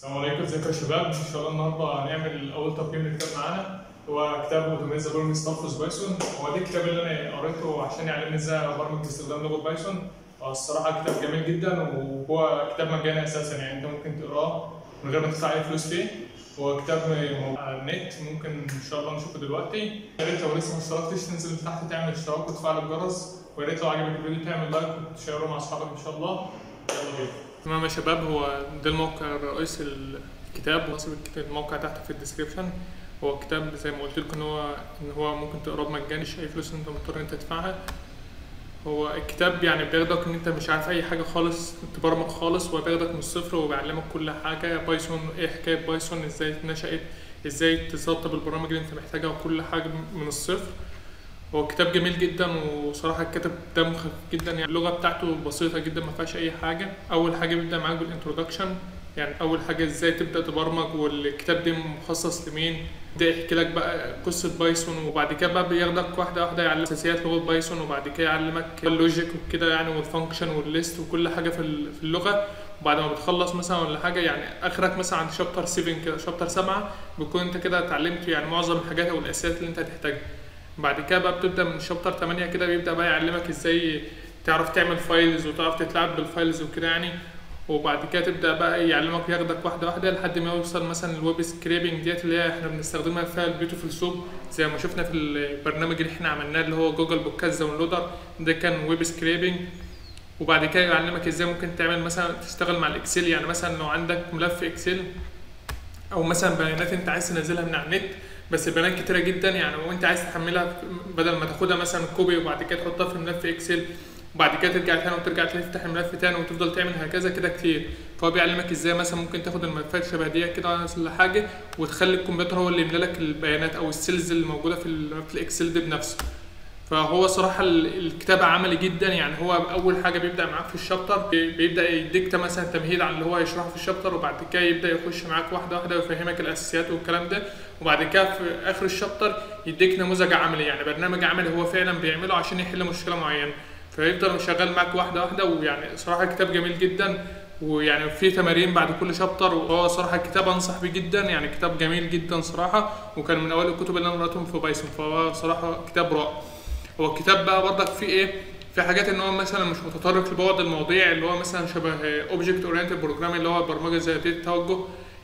السلام عليكم ازيكم يا شباب ان شاء الله النهارده هنعمل اول تقييم لكتاب معانا هو كتاب اوتوميزا بورنج ستافوس بايثون هو ده الكتاب اللي انا قريته عشان يعلمني ازاي ابرمج باستخدام لغه بايثون هو الصراحه كتاب جميل جدا وهو كتاب مجاني اساسا يعني انت ممكن تقراه من غير ما تدفع اي فلوس فيه هو كتاب موجود على النت ممكن ان شاء الله نشوفه دلوقتي يا ريت لو لسه ما اشتركتش تنزل تحت تعمل اشتراك وتفعل الجرس ويا ريت لو عجبك الفيديو تعمل لايك وتشيره مع اصحابك ان شاء الله يلا بينا تمام يا شباب هو ده الموقع الرئيسي الكتاب وهسيب الموقع تحت في الديسكربشن هو كتاب زي ما قلت لكم ان هو ان هو ممكن تقراه بمجاني مش اي فلوس انت مضطر انت تدفعها هو الكتاب يعني بياخدك ان انت مش عارف اي حاجه خالص تبرمج خالص هو بياخدك من الصفر وبيعلمك كل حاجه بايثون ايه حكايه بايثون ازاي نشأت ازاي تسطب البرامج اللي انت محتاجها وكل حاجه من الصفر هو كتاب جميل جدا وصراحة الكاتب دمه خفيف جدا يعني اللغة بتاعته بسيطة جدا ما فيهاش أي حاجة أول حاجة بيبدأ معاك بالانترودكشن يعني أول حاجة إزاي تبدأ تبرمج والكتاب ده مخصص لمين ده يحكي لك بقى قصة بايثون وبعد كده بقى بياخدك واحدة واحدة يعلم أساسيات لغة بايثون وبعد كده يعلمك اللوجيك وكده يعني والفانكشن والليست وكل حاجة في في اللغة وبعد ما بتخلص مثلا ولا حاجة يعني آخرك مثلا عند شابتر 7 كده شابتر 7 بيكون أنت كده اتعلمت يعني معظم الحاجات أو الأساسيات اللي أنت هتحتاجها بعد كده بقى بتبدا من شابتر 8 كده بيبدا بقى يعلمك ازاي تعرف تعمل فايلز وتعرف تتلاعب بالفايلز وكده يعني وبعد كده تبدا بقى يعلمك ياخدك واحده واحده لحد ما يوصل مثلا الويب سكريبنج ديت اللي هي احنا بنستخدمها فيها البيوتيفول سوب زي ما شفنا في البرنامج اللي احنا عملناه اللي هو جوجل بودكاست داونلودر ده كان ويب سكريبنج وبعد كده يعلمك ازاي ممكن تعمل مثلا تشتغل مع الاكسل يعني مثلا لو عندك ملف اكسل او مثلا بيانات انت عايز تنزلها من على النت بس البيانات كتيره جدا يعني وانت عايز تحملها بدل ما تاخدها مثلا كوبي وبعد كده تحطها في ملف اكسل وبعد كده ترجع تاني وترجع تفتح الملف تاني وتفضل تعمل هكذا كده كتير فهو بيعلمك ازاي مثلا ممكن تاخد الملفات شبه دي كده ولا حاجه وتخلي الكمبيوتر هو اللي يملى لك البيانات او السيلز اللي موجوده في الملف الاكسل ده بنفسه فهو صراحة الكتاب عملي جدا يعني هو أول حاجة بيبدأ معاك في الشابتر بيبدأ يديك مثلا تمهيد عن اللي هو يشرحه في الشابتر وبعد كده يبدأ يخش معاك واحدة واحدة ويفهمك الأساسيات والكلام ده وبعد كده في آخر الشابتر يديك نموذج عملي يعني برنامج عملي هو فعلا بيعمله عشان يحل مشكلة معينة فيفضل شغال معاك واحدة واحدة ويعني صراحة كتاب جميل جدا ويعني في تمارين بعد كل شابتر وهو صراحه كتاب انصح بيه جدا يعني كتاب جميل جدا صراحه وكان من اوائل الكتب اللي انا قريتهم في بايثون فهو صراحه كتاب رائع هو الكتاب بقى برضك فيه ايه في حاجات ان هو مثلا مش متطرق لبعض المواضيع اللي هو مثلا شبه اوبجكت اورينتد بروجرامينج اللي هو برمجه ذاتيه التوجه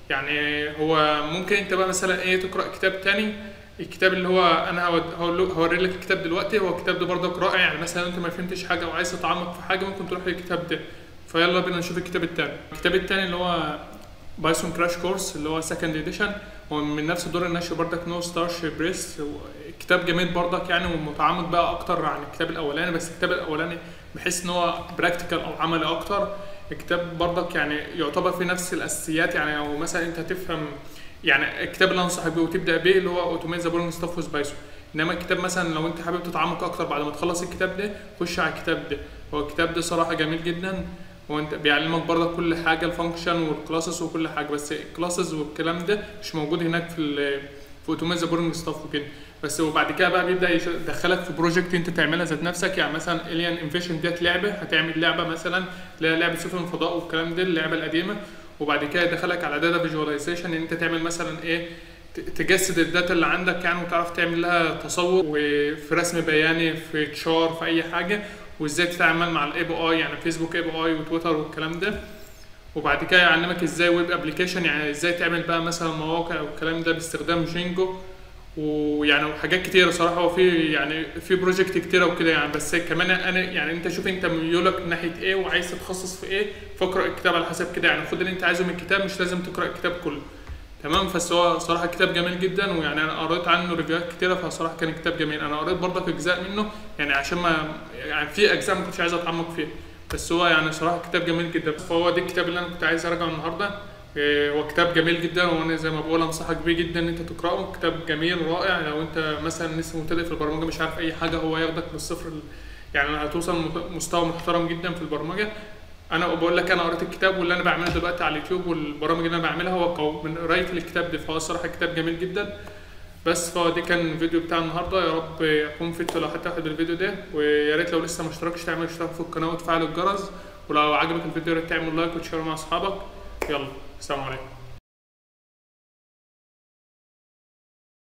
يعني هو ممكن انت بقى مثلا ايه تقرا كتاب تاني الكتاب اللي هو انا هوري لك الكتاب دلوقتي هو الكتاب ده برضك رائع يعني مثلا انت ما فهمتش حاجه او عايز تتعمق في حاجه ممكن تروح للكتاب ده فيلا بينا نشوف الكتاب التاني الكتاب التاني اللي هو بايثون كراش كورس اللي هو سكند اديشن هو من نفس دور النشر برضك نو ستارش بريس كتاب جميل برضك يعني ومتعمق بقى اكتر عن الكتاب الاولاني بس الكتاب الاولاني بحس ان هو براكتيكال او عملي اكتر الكتاب برضك يعني يعتبر في نفس الاساسيات يعني او مثلا انت تفهم يعني الكتاب اللي انصحك بيه وتبدا بيه اللي هو اوتوميت بورنج ستاف ويز بايثون انما الكتاب مثلا لو انت حابب تتعمق اكتر بعد ما تخلص الكتاب ده خش على الكتاب ده هو الكتاب ده صراحه جميل جدا وانت بيعلمك برضه كل حاجه الفانكشن والكلاسز وكل حاجه بس الكلاسز والكلام ده مش موجود هناك في في اوتوميت بورنج ستاف وكده بس وبعد كده بقى بيبدا يدخلك في بروجكت انت تعملها ذات نفسك يعني مثلا الين انفيشن ديت لعبه هتعمل لعبه مثلا اللي هي لعبه سفن الفضاء والكلام ده اللعبه القديمه وبعد كده يدخلك على داتا فيجواليزيشن ان انت تعمل مثلا ايه تجسد الداتا اللي عندك يعني وتعرف تعمل لها تصور وفي رسم بياني في تشار في اي حاجه وازاي تتعامل مع الاي بي اي يعني فيسبوك اي بي اي وتويتر والكلام ده وبعد كده يعلمك ازاي ويب ابلكيشن يعني ازاي تعمل بقى مثلا مواقع والكلام ده باستخدام جينجو ويعني حاجات كتيره صراحه هو في يعني في بروجكت كتيره وكده يعني بس كمان انا يعني انت شوف انت ميولك ناحيه ايه وعايز تتخصص في ايه فاقرا الكتاب على حسب كده يعني خد اللي انت عايزه من الكتاب مش لازم تقرا الكتاب كله تمام بس هو صراحه كتاب جميل جدا ويعني انا قريت عنه ريفيوهات كتيره فصراحه كان كتاب جميل انا قريت برضك اجزاء منه يعني عشان ما يعني في اجزاء ما كنتش عايز اتعمق فيها بس هو يعني صراحه كتاب جميل جدا فهو ده الكتاب اللي انا كنت عايز اراجعه النهارده هو كتاب جميل جدا وانا زي ما بقول انصحك بيه جدا ان انت تقراه كتاب جميل رائع لو انت مثلا لسه مبتدئ في البرمجه مش عارف اي حاجه هو ياخدك من الصفر يعني هتوصل مستوى محترم جدا في البرمجه انا بقول لك انا قريت الكتاب واللي انا بعمله دلوقتي على اليوتيوب والبرامج اللي انا بعملها هو من قرايه الكتاب ده فهو الصراحه كتاب جميل جدا بس فدي كان الفيديو بتاع النهارده يا رب اكون فدت لو حتى واحد بالفيديو ده ويا ريت لو لسه ما اشتركتش تعمل اشتراك في القناه وتفعل الجرس ولو عجبك الفيديو يا ريت تعمل لايك وتشيره مع اصحابك يلا السلام عليكم